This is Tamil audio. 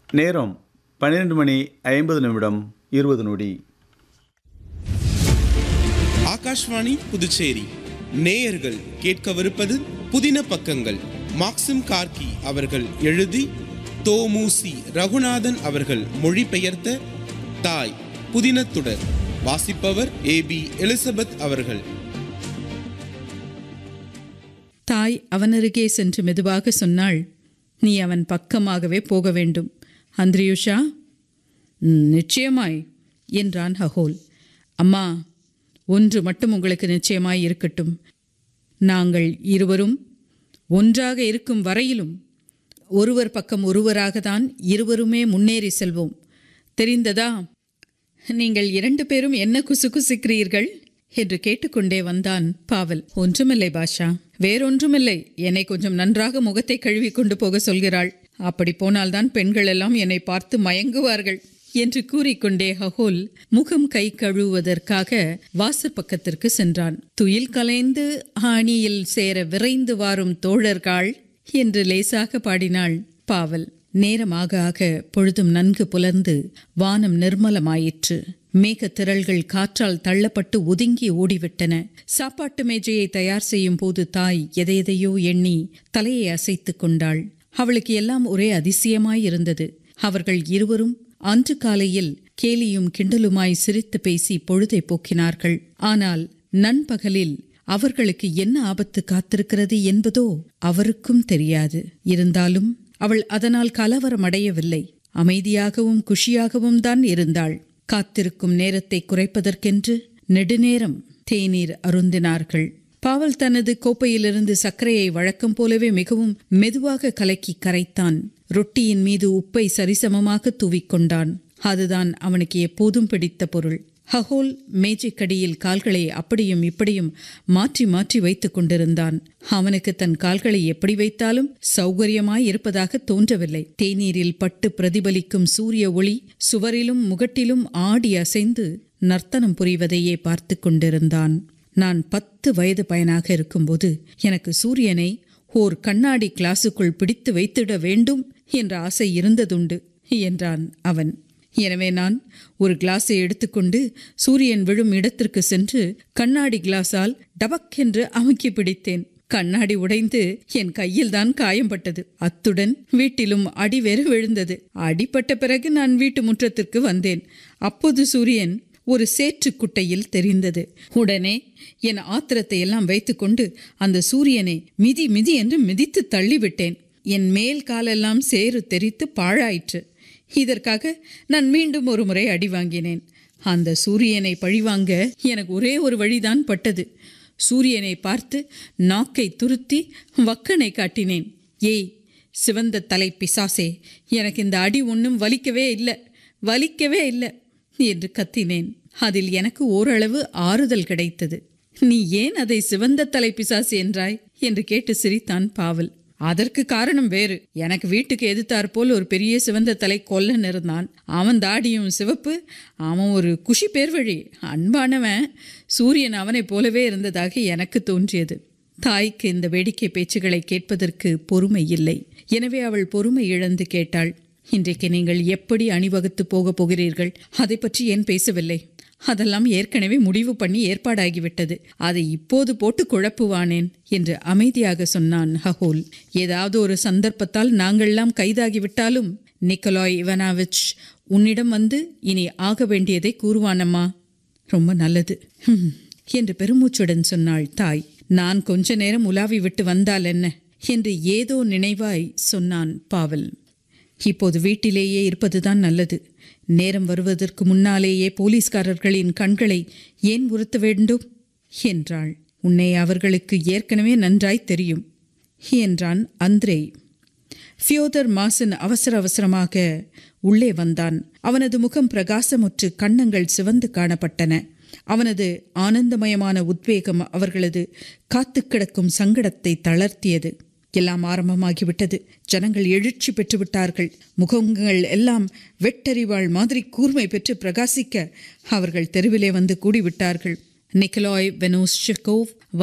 நேரம் பன்னிரெண்டு மணி ஐம்பது நிமிடம் இருபது நொடி ஆகாஷ்வாணி புதுச்சேரி நேயர்கள் கேட்கவிருப்பது புதின பக்கங்கள் மாக்சிம் கார்கி அவர்கள் எழுதி தோமுசி ரகுநாதன் அவர்கள் மொழிபெயர்த்த தாய் புதினத்துடர் வாசிப்பவர் ஏ பி எலிசபெத் அவர்கள் தாய் அவனருகே சென்று மெதுவாக சொன்னாள் நீ அவன் பக்கமாகவே போக வேண்டும் அந்திரியுஷா "ம், நிச்சயமாய் என்றான் ஹகோல் அம்மா ஒன்று மட்டும் உங்களுக்கு நிச்சயமாய் இருக்கட்டும் நாங்கள் இருவரும் ஒன்றாக இருக்கும் வரையிலும் ஒருவர் பக்கம் ஒருவராக தான் இருவருமே முன்னேறி செல்வோம் தெரிந்ததா நீங்கள் இரண்டு பேரும் என்ன குசுகுசுக்கிறீர்கள் என்று கேட்டுக்கொண்டே வந்தான் பாவல் ஒன்றுமில்லை பாஷா வேறொன்றுமில்லை என்னை கொஞ்சம் நன்றாக முகத்தை கழுவி கொண்டு போக சொல்கிறாள் அப்படி போனால்தான் பெண்கள் எல்லாம் என்னை பார்த்து மயங்குவார்கள் என்று கூறிக்கொண்டே ஹகோல் முகம் கை கழுவுவதற்காக வாசற்பக்கத்திற்கு சென்றான் துயில் கலைந்து ஆணியில் சேர விரைந்து வாரும் தோழர்கள் என்று லேசாக பாடினாள் பாவல் நேரமாக ஆக பொழுதும் நன்கு புலர்ந்து வானம் நிர்மலமாயிற்று மேகத் திரள்கள் காற்றால் தள்ளப்பட்டு ஒதுங்கி ஓடிவிட்டன சாப்பாட்டு மேஜையை தயார் செய்யும் போது தாய் எதையெதையோ எண்ணி தலையை அசைத்துக் கொண்டாள் அவளுக்கு எல்லாம் ஒரே அதிசயமாயிருந்தது அவர்கள் இருவரும் அன்று காலையில் கேலியும் கிண்டலுமாய் சிரித்து பேசி பொழுதை போக்கினார்கள் ஆனால் நண்பகலில் அவர்களுக்கு என்ன ஆபத்து காத்திருக்கிறது என்பதோ அவருக்கும் தெரியாது இருந்தாலும் அவள் அதனால் கலவரமடையவில்லை அமைதியாகவும் குஷியாகவும் தான் இருந்தாள் காத்திருக்கும் நேரத்தை குறைப்பதற்கென்று நெடுநேரம் தேநீர் அருந்தினார்கள் பாவல் தனது கோப்பையிலிருந்து சர்க்கரையை வழக்கம் போலவே மிகவும் மெதுவாக கலக்கி கரைத்தான் ரொட்டியின் மீது உப்பை சரிசமமாக தூவிக்கொண்டான் அதுதான் அவனுக்கு எப்போதும் பிடித்த பொருள் ஹகோல் மேஜைக்கடியில் கால்களை அப்படியும் இப்படியும் மாற்றி மாற்றி வைத்துக் கொண்டிருந்தான் அவனுக்கு தன் கால்களை எப்படி வைத்தாலும் சௌகரியமாய் இருப்பதாக தோன்றவில்லை தேநீரில் பட்டு பிரதிபலிக்கும் சூரிய ஒளி சுவரிலும் முகட்டிலும் ஆடி அசைந்து நர்த்தனம் புரிவதையே பார்த்து கொண்டிருந்தான் நான் பத்து வயது பையனாக இருக்கும்போது எனக்கு சூரியனை ஓர் கண்ணாடி கிளாஸுக்குள் பிடித்து வைத்திட வேண்டும் என்ற ஆசை இருந்ததுண்டு என்றான் அவன் எனவே நான் ஒரு கிளாஸை எடுத்துக்கொண்டு சூரியன் விழும் இடத்திற்கு சென்று கண்ணாடி கிளாஸால் டபக் என்று அமுக்கி பிடித்தேன் கண்ணாடி உடைந்து என் கையில்தான் காயம்பட்டது அத்துடன் வீட்டிலும் அடி வேறு விழுந்தது அடிபட்ட பிறகு நான் வீட்டு முற்றத்திற்கு வந்தேன் அப்போது சூரியன் ஒரு சேற்று குட்டையில் தெரிந்தது உடனே என் ஆத்திரத்தை எல்லாம் வைத்துக்கொண்டு அந்த சூரியனை மிதி மிதி என்று மிதித்து தள்ளிவிட்டேன் என் மேல் காலெல்லாம் சேறு தெரித்து பாழாயிற்று இதற்காக நான் மீண்டும் ஒரு முறை அடி வாங்கினேன் அந்த சூரியனை பழிவாங்க எனக்கு ஒரே ஒரு வழிதான் பட்டது சூரியனை பார்த்து நாக்கை துருத்தி வக்கனை காட்டினேன் ஏய் சிவந்த தலை பிசாசே எனக்கு இந்த அடி ஒன்றும் வலிக்கவே இல்லை வலிக்கவே இல்லை என்று கத்தினேன் அதில் எனக்கு ஓரளவு ஆறுதல் கிடைத்தது நீ ஏன் அதை சிவந்த தலை பிசாசு என்றாய் என்று கேட்டு சிரித்தான் பாவல் அதற்கு காரணம் வேறு எனக்கு வீட்டுக்கு எதிர்த்தாற் போல் ஒரு பெரிய சிவந்த தலை கொல்லன் இருந்தான் அவன் தாடியும் சிவப்பு அவன் ஒரு குஷி பேர்வழி அன்பானவன் சூரியன் அவனைப் போலவே இருந்ததாக எனக்கு தோன்றியது தாய்க்கு இந்த வேடிக்கை பேச்சுகளை கேட்பதற்கு பொறுமை இல்லை எனவே அவள் பொறுமை இழந்து கேட்டாள் இன்றைக்கு நீங்கள் எப்படி அணிவகுத்து போகப் போகிறீர்கள் அதை பற்றி ஏன் பேசவில்லை அதெல்லாம் ஏற்கனவே முடிவு பண்ணி ஏற்பாடாகிவிட்டது அதை இப்போது போட்டு குழப்புவானேன் என்று அமைதியாக சொன்னான் ஹகோல் ஏதாவது ஒரு சந்தர்ப்பத்தால் நாங்கள்லாம் கைதாகிவிட்டாலும் நிக்கலாய் இவனாவிச் உன்னிடம் வந்து இனி ஆக வேண்டியதை கூறுவானம்மா ரொம்ப நல்லது "ஹும்," என்று பெருமூச்சுடன் சொன்னாள் தாய் நான் கொஞ்ச நேரம் உலாவி விட்டு வந்தால் என்ன என்று ஏதோ நினைவாய் சொன்னான் பாவல் இப்போது வீட்டிலேயே இருப்பதுதான் நல்லது நேரம் வருவதற்கு முன்னாலேயே போலீஸ்காரர்களின் கண்களை ஏன் உறுத்த வேண்டும் என்றாள் உன்னை அவர்களுக்கு ஏற்கனவே நன்றாய் தெரியும் என்றான் அந்திரே ஃபியோதர் மாசன் அவசர அவசரமாக உள்ளே வந்தான் அவனது முகம் பிரகாசமுற்று கன்னங்கள் சிவந்து காணப்பட்டன அவனது ஆனந்தமயமான உத்வேகம் அவர்களது காத்து கிடக்கும் சங்கடத்தை தளர்த்தியது எல்லாம் ஆரம்பமாகிவிட்டது ஜனங்கள் எழுச்சி பெற்று விட்டார்கள் முகங்கள் எல்லாம் வெட்டறிவாள் மாதிரி கூர்மை பெற்று பிரகாசிக்க அவர்கள் தெருவிலே வந்து கூடிவிட்டார்கள் நிக்கலாய் வெனோஸ் செக்கோவ்